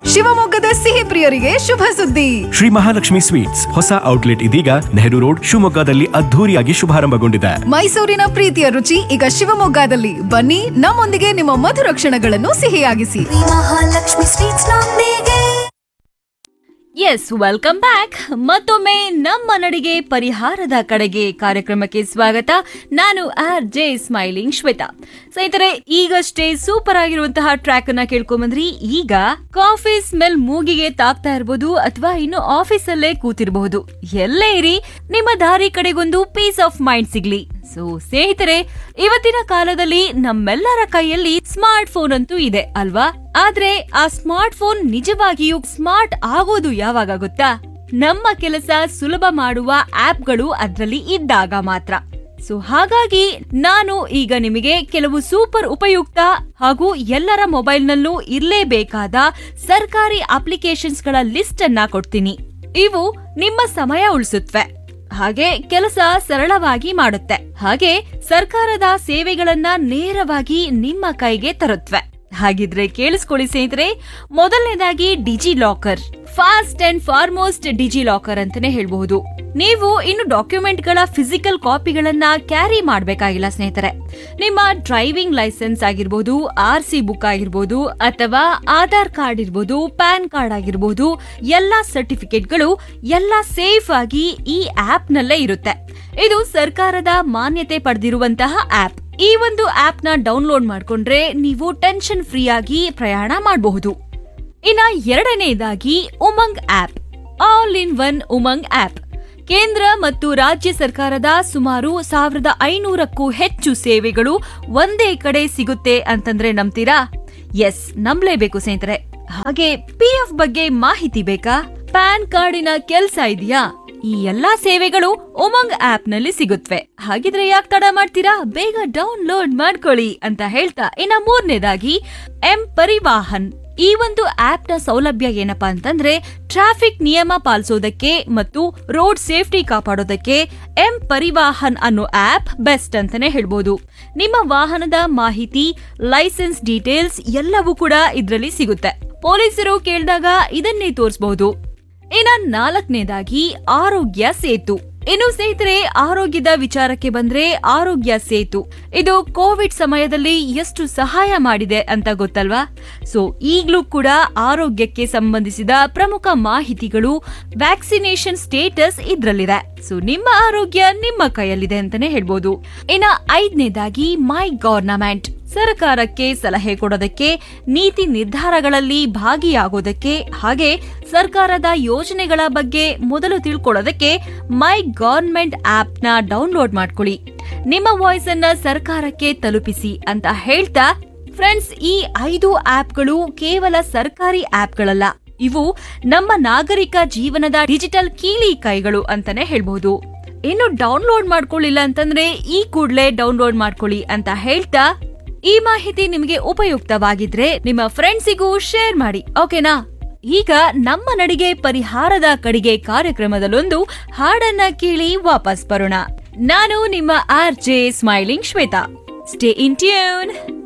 ಶಿವಮೊಗ್ಗದ ಸಿಹಿ ಪ್ರಿಯರಿಗೆ ಶುಭ ಸುದ್ದಿ ಶ್ರೀ ಮಹಾಲಕ್ಷ್ಮಿ ಸ್ವೀಟ್ಸ್ ಹೊಸ ಔಟ್ಲೆಟ್ ಇದೀಗ ನೆಹರು ರೋಡ್ ಶಿವಮೊಗ್ಗದಲ್ಲಿ ಅದ್ಧೂರಿಯಾಗಿ ಶುಭಾರಂಭಗೊಂಡಿದೆ ಮೈಸೂರಿನ ಪ್ರೀತಿಯ ರುಚಿ ಈಗ ಶಿವಮೊಗ್ಗದಲ್ಲಿ ಬನ್ನಿ ನಮ್ಮೊಂದಿಗೆ ನಿಮ್ಮ ಮಧುರ ಕ್ಷಣಗಳನ್ನು ಸಿಹಿಯಾಗಿಸಿ ಮಹಾಲಕ್ಷ್ಮಿ ಸ್ವೀಟ್ಸ್ ನೊಂದಿಗೆ ಎಸ್ ವೆಲ್ಕಮ್ ಬ್ಯಾಕ್ ಮತ್ತೊಮ್ಮೆ ನಮ್ಮ ನಡಿಗೆ ಪರಿಹಾರದ ಕಡೆಗೆ ಕಾರ್ಯಕ್ರಮಕ್ಕೆ ಸ್ವಾಗತ ನಾನು ಆರ್ ಜೆ ಸ್ಮೈಲಿಂಗ್ ಶ್ವೇತಾ ಸ್ನೇಹಿತರೆ ಈಗಷ್ಟೇ ಸೂಪರ್ ಆಗಿರುವಂತಹ ಟ್ರ್ಯಾಕ್ ಅನ್ನ ಕೇಳ್ಕೊಂಬಂದ್ರಿ ಈಗ ಕಾಫಿ ಸ್ಮೆಲ್ ಮೂಗಿಗೆ ತಾಕ್ತಾ ಇರಬಹುದು ಅಥವಾ ಇನ್ನು ಆಫೀಸಲ್ಲೇ ಕೂತಿರಬಹುದು ಎಲ್ಲೇ ಇರಿ ನಿಮ್ಮ ದಾರಿ ಕಡೆಗೊಂದು ಪೀಸ್ ಆಫ್ ಮೈಂಡ್ ಸಿಗ್ಲಿ ಸೊ ಸ್ನೇಹಿತರೆ ಇವತ್ತಿನ ಕಾಲದಲ್ಲಿ ನಮ್ಮೆಲ್ಲರ ಕೈಯಲ್ಲಿ ಸ್ಮಾರ್ಟ್ ಫೋನ್ ಅಂತೂ ಇದೆ ಅಲ್ವಾ ಆದ್ರೆ ಆ ಸ್ಮಾರ್ಟ್ ಫೋನ್ ನಿಜವಾಗಿಯೂ ಸ್ಮಾರ್ಟ್ ಆಗೋದು ಯಾವಾಗ ಗೊತ್ತಾ ನಮ್ಮ ಕೆಲಸ ಸುಲಭ ಮಾಡುವ ಆಪ್ಗಳು ಅದ್ರಲ್ಲಿ ಇದ್ದಾಗ ಮಾತ್ರ ಸೊ ಹಾಗಾಗಿ ನಾನು ಈಗ ನಿಮಗೆ ಕೆಲವು ಸೂಪರ್ ಉಪಯುಕ್ತ ಹಾಗೂ ಎಲ್ಲರ ಮೊಬೈಲ್ನಲ್ಲೂ ಇರಲೇಬೇಕಾದ ಸರ್ಕಾರಿ ಅಪ್ಲಿಕೇಶನ್ಸ್ಗಳ ಲಿಸ್ಟ್ ಅನ್ನ ಕೊಡ್ತೀನಿ ಇವು ನಿಮ್ಮ ಸಮಯ ಉಳಿಸುತ್ತವೆ ಹಾಗೆ ಕೆಲಸ ಸರಳವಾಗಿ ಮಾಡುತ್ತೆ ಹಾಗೆ ಸರ್ಕಾರದ ಸೇವೆಗಳನ್ನ ನೇರವಾಗಿ ನಿಮ್ಮ ಕೈಗೆ ತರುತ್ತವೆ ಹಾಗಿದ್ರೆ ಕೇಳಿಸ್ಕೊಳ್ಳಿ ಸ್ನೇಹಿತರೆ ಮೊದಲನೇದಾಗಿ DigiLocker first and foremost DigiLocker ಅಂತಾನೆ ಹೇಳ್ಬಹುದು ನೀವು ಇನ್ನು ಡಾಕ್ಯುಮೆಂಟ್ಗಳ ಫಿಸಿಕಲ್ ಕಾಪಿಗಳನ್ನ ಕ್ಯಾರಿ ಮಾಡಬೇಕಾಗಿಲ್ಲ ಸ್ನೇಹಿತರೆ ನಿಮ್ಮ ಡ್ರೈವಿಂಗ್ ಲೈಸೆನ್ಸ್ ಆಗಿರ್ಬೋದು ಆರ್ ಸಿ ಬುಕ್ ಆಗಿರ್ಬೋದು ಅಥವಾ ಆಧಾರ್ ಕಾರ್ಡ್ ಇರ್ಬೋದು ಪ್ಯಾನ್ ಕಾರ್ಡ್ ಆಗಿರ್ಬೋದು ಎಲ್ಲಾ ಸರ್ಟಿಫಿಕೇಟ್ಗಳು ಎಲ್ಲ ಸೇಫ್ ಆಗಿ ಈ ಆಪ್ ನಲ್ಲೇ ಇರುತ್ತೆ ಇದು ಸರ್ಕಾರದ ಮಾನ್ಯತೆ ಪಡೆದಿರುವಂತಹ ಆಪ್ ಈ ಒಂದು ಆಪ್ ನ ಡೌನ್ಲೋಡ್ ಮಾಡ್ಕೊಂಡ್ರೆ ನೀವು ಟೆನ್ಷನ್ ಫ್ರೀ ಆಗಿ ಪ್ರಯಾಣ ಮಾಡಬಹುದು ಇನ್ನ ಎರಡನೇದಾಗಿ Umang app all in one Umang app ಕೇಂದ್ರ ಮತ್ತು ರಾಜ್ಯ ಸರ್ಕಾರದ ಸುಮಾರು ಸಾವಿರದ ಐನೂರಕ್ಕೂ ಹೆಚ್ಚು ಸೇವೆಗಳು ಒಂದೇ ಕಡೆ ಸಿಗುತ್ತೆ ಅಂತಂದ್ರೆ ನಂಬ್ತೀರಾ ಎಸ್ ನಂಬಲೇಬೇಕು ಸ್ನೇಹಿತರೆ ಹಾಗೆ ಪಿ ಎಫ್ ಬಗ್ಗೆ ಮಾಹಿತಿ ಬೇಕಾ ಪ್ಯಾನ್ ಕಾರ್ಡಿನ ಕೆಲ್ಸ ಇದೆಯಾ ಈ ಎಲ್ಲಾ ಸೇವೆಗಳು ಉಮಂಗ್ ಆಪ್ ನಲ್ಲಿ ಸಿಗುತ್ತವೆ ಹಾಗಿದ್ರೆ ಯಾಕೆ ತಡ ಮಾಡ್ತೀರಾ ಬೇಗ ಡೌನ್ಲೋಡ್ ಮಾಡ್ಕೊಳ್ಳಿ ಅಂತ ಹೇಳ್ತಾ ಇನ್ನ ಮೂರನೇದಾಗಿ ಎಂ ಪರಿವಾಹನ್ ಈ ಒಂದು ಆಪ್ ನ ಸೌಲಭ್ಯ ಏನಪ್ಪಾ ಅಂತಂದ್ರೆ ಟ್ರಾಫಿಕ್ ನಿಯಮ ಪಾಲಿಸೋದಕ್ಕೆ ಮತ್ತು ರೋಡ್ ಸೇಫ್ಟಿ ಕಾಪಾಡೋದಕ್ಕೆ ಎಂ ಪರಿವಾಹನ್ ಅನ್ನೋ ಆಪ್ ಬೆಸ್ಟ್ ಅಂತಾನೆ ಹೇಳ್ಬೋದು ನಿಮ್ಮ ವಾಹನದ ಮಾಹಿತಿ ಲೈಸೆನ್ಸ್ ಡೀಟೇಲ್ಸ್ ಎಲ್ಲವೂ ಕೂಡ ಇದರಲ್ಲಿ ಸಿಗುತ್ತೆ ಪೊಲೀಸರು ಕೇಳಿದಾಗ ಇದನ್ನೇ ತೋರಿಸಬಹುದು ಇನ್ನ ನಾಲ್ಕನೇದಾಗಿ ಆರೋಗ್ಯ ಸೇತು ಇನ್ನು ಸ್ನೇಹಿತರೆ ಆರೋಗ್ಯದ ವಿಚಾರಕ್ಕೆ ಬಂದ್ರೆ ಆರೋಗ್ಯ ಸೇತು ಇದು ಕೋವಿಡ್ ಸಮಯದಲ್ಲಿ ಎಷ್ಟು ಸಹಾಯ ಮಾಡಿದೆ ಅಂತ ಗೊತ್ತಲ್ವಾ ಸೊ ಈಗ್ಲೂ ಕೂಡ ಆರೋಗ್ಯಕ್ಕೆ ಸಂಬಂಧಿಸಿದ ಪ್ರಮುಖ ಮಾಹಿತಿಗಳು ವ್ಯಾಕ್ಸಿನೇಷನ್ ಸ್ಟೇಟಸ್ ಇದ್ರಲ್ಲಿದೆ ಸೊ ನಿಮ್ಮ ಆರೋಗ್ಯ ನಿಮ್ಮ ಕೈಯಲ್ಲಿದೆ ಅಂತಾನೆ ಹೇಳ್ಬೋದು ಇನ್ನ ಐದನೇದಾಗಿ ಮೈ ಗವರ್ನಮೆಂಟ್ ಸರ್ಕಾರಕ್ಕೆ ಸಲಹೆ ಕೊಡೋದಕ್ಕೆ ನೀತಿ ನಿರ್ಧಾರಗಳಲ್ಲಿ ಭಾಗಿಯಾಗೋದಕ್ಕೆ ಹಾಗೆ ಸರ್ಕಾರದ ಯೋಜನೆಗಳ ಬಗ್ಗೆ ಮೊದಲು ತಿಳ್ಕೊಳ್ಳೋದಕ್ಕೆ ಮೈ ಗವರ್ಮೆಂಟ್ ಆಪ್ ನ ಡೌನ್ಲೋಡ್ ಮಾಡ್ಕೊಳ್ಳಿ ನಿಮ್ಮ ವಾಯ್ಸ್ ಅನ್ನ ಸರ್ಕಾರಕ್ಕೆ ತಲುಪಿಸಿ ಅಂತ ಹೇಳ್ತಾ ಫ್ರೆಂಡ್ಸ್ ಈ ಐದು ಆಪ್ಗಳು ಕೇವಲ ಸರ್ಕಾರಿ ಆಪ್ಗಳಲ್ಲ ಇವು ನಮ್ಮ ನಾಗರಿಕ ಜೀವನದ ಡಿಜಿಟಲ್ ಕೀಲಿ ಕೈಗಳು ಅಂತಾನೆ ಹೇಳ್ಬಹುದು ಇನ್ನು ಡೌನ್ಲೋಡ್ ಮಾಡ್ಕೊಳ್ಳಿಲ್ಲ ಅಂತಂದ್ರೆ ಈ ಕೂಡ್ಲೆ ಡೌನ್ಲೋಡ್ ಮಾಡ್ಕೊಳ್ಳಿ ಅಂತ ಹೇಳ್ತಾ ಈ ಮಾಹಿತಿ ನಿಮಗೆ ಉಪಯುಕ್ತವಾಗಿದ್ರೆ ನಿಮ್ಮ ಫ್ರೆಂಡ್ಸಿಗೂ ಶೇರ್ ಮಾಡಿ ಓಕೆನಾ ಈಗ ನಮ್ಮ ನಡಿಗೆ ಪರಿಹಾರದ ಕಡೆಗೆ ಕಾರ್ಯಕ್ರಮದಲ್ಲೊಂದು ಹಾಡನ್ನ ಕೇಳಿ ವಾಪಸ್ ಬರೋಣ ನಾನು ನಿಮ್ಮ R J smiling Shweta stay in tune